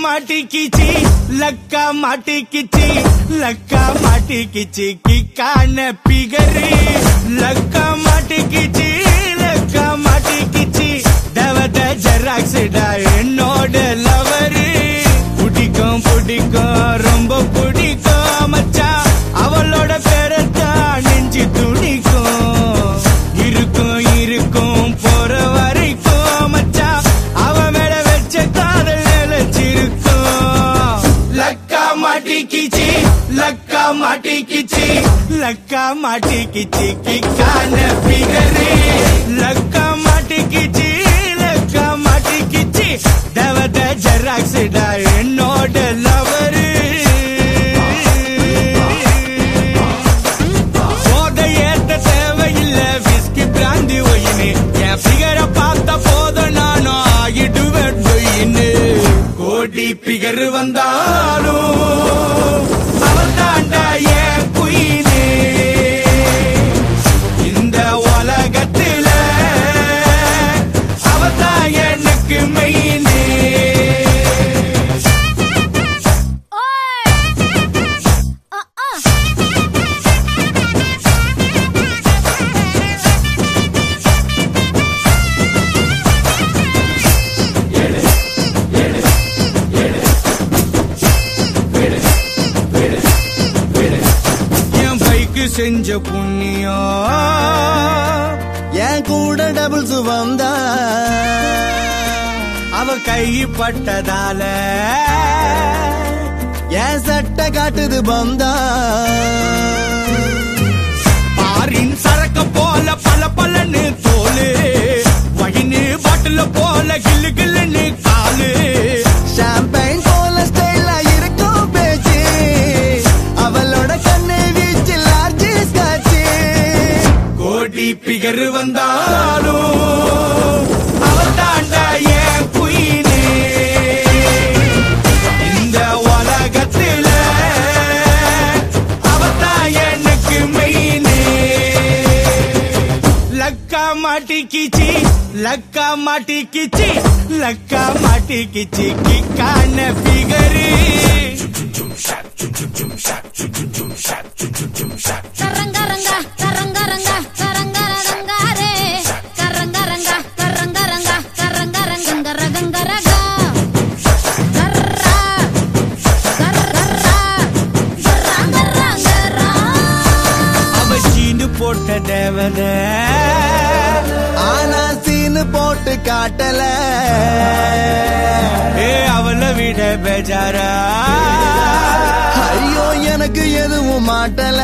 மாட்டிக்கிச்சி லக்கா மாட்டிக்கிச்சி லக்கா மாட்டிக்கிச்சி கிக்கான figure லக்கா மாட்டிக்கிச்சி லக்கா மாட்டிக்கிச்சி தவத ஜெராக்ஸ்டா என்னோட lover பிடிக்கும் பிடிக்கும் ரொம்ப பிடிக்கும் மச்சான் அவளோட பேரத்தான் நெஞ்சு துடிக்கும் இருக்கும் இருக்கும் போற வரைக்கும் மச்சான் அவ மேல வச்ச காதல் நிலைச்சிருக்கும் லக்கா மாட்டிக்கிச்சி லக்கா மாட்டிக்கிச்சி லக்கா மாட்டிக்கிச்சி கிக்கான பிகரு லக்கா மாட்டிக்கிச்சி லக்கா மாட்டிக்கிச்சி தவத ஜெராக்ஸ்டா என்னோட லவரு போதை ஏத்த தேவையில்ல விஸ்கி பிராந்தி ஒயினு என் பிகரை பார்த்த போதும் நானும் ஆகிடுவேன் டொயின்னு கோடி பிகர் வந்தாலும் அவள் தாண்டா என் குயினு இந்த உலகத்துல அவதான் எனக்கு மெயினு என் பைக்கு செஞ்ச புண்ணியம் என் கூட டபுள்ஸ் வந்தா அவ கை பட்டதால என் சட்டை காட்டுது பந்தா பாரின் சரக்க போல பல பலன்னு தோலு வயின்னு பாட்டில போல கில்லு கில்லுன்னு காலு ஷாம்பைன் போல ஸ்டைலா இருக்கும் பேச்சு அவளோட கண்ணு வீச்சு லார்ஜ் ஸ்காட்சி கோடி பிகர் வந்தாலும் அவ தாண்டா என் குயினே இந்த உலகத்துல அவதான் எனக்கு மெயினே லக்கா மாட்டிக்கிச்சி லக்கா மாட்டிக்கிச்சி லக்கா மாட்டிக்கிச்சி கிக்கான பிகரு கரங்கரங்க கரங்கரங்க கரங்கரங்காரே கரங்கரங்க கரங்கரங்க கரங்கரங்கரகங்கரக கர்ரா கர்ரா கரங்கரங்கரா அவ சீனு போட்ட தேவத ஆனா சீனு போட்டு காட்டல ஏ அவளை விட பேஜாரா ஐயோ எனக்கு எதுவும் மாட்டல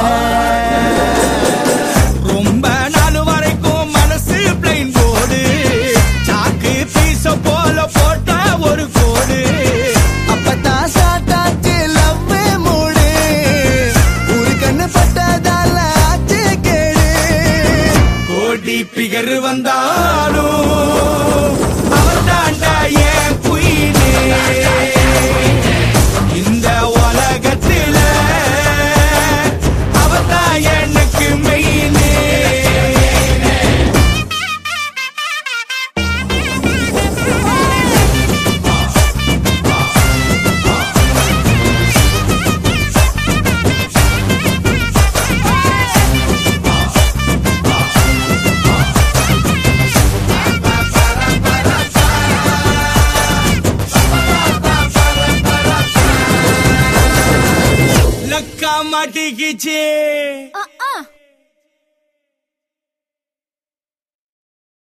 ரொம்ப நாள் வரைக்கும் மனசு பிளைன் போடு சாக்கு பீச போல போட்ட ஒரு கோடு அப்பதான் ஸ்டார்ட் ஆச்சு லவ் மூடு ஒரு கண்ணு பட்டதால ஆச்சு கேடு கோடி பிகர் வந்தாலும் அவள் தாண்டா என் குயினே இந்த உலகத்துல அவதான் எனக்கு மெயினே லக்கா மாட்டிக்கிச்சு ஆ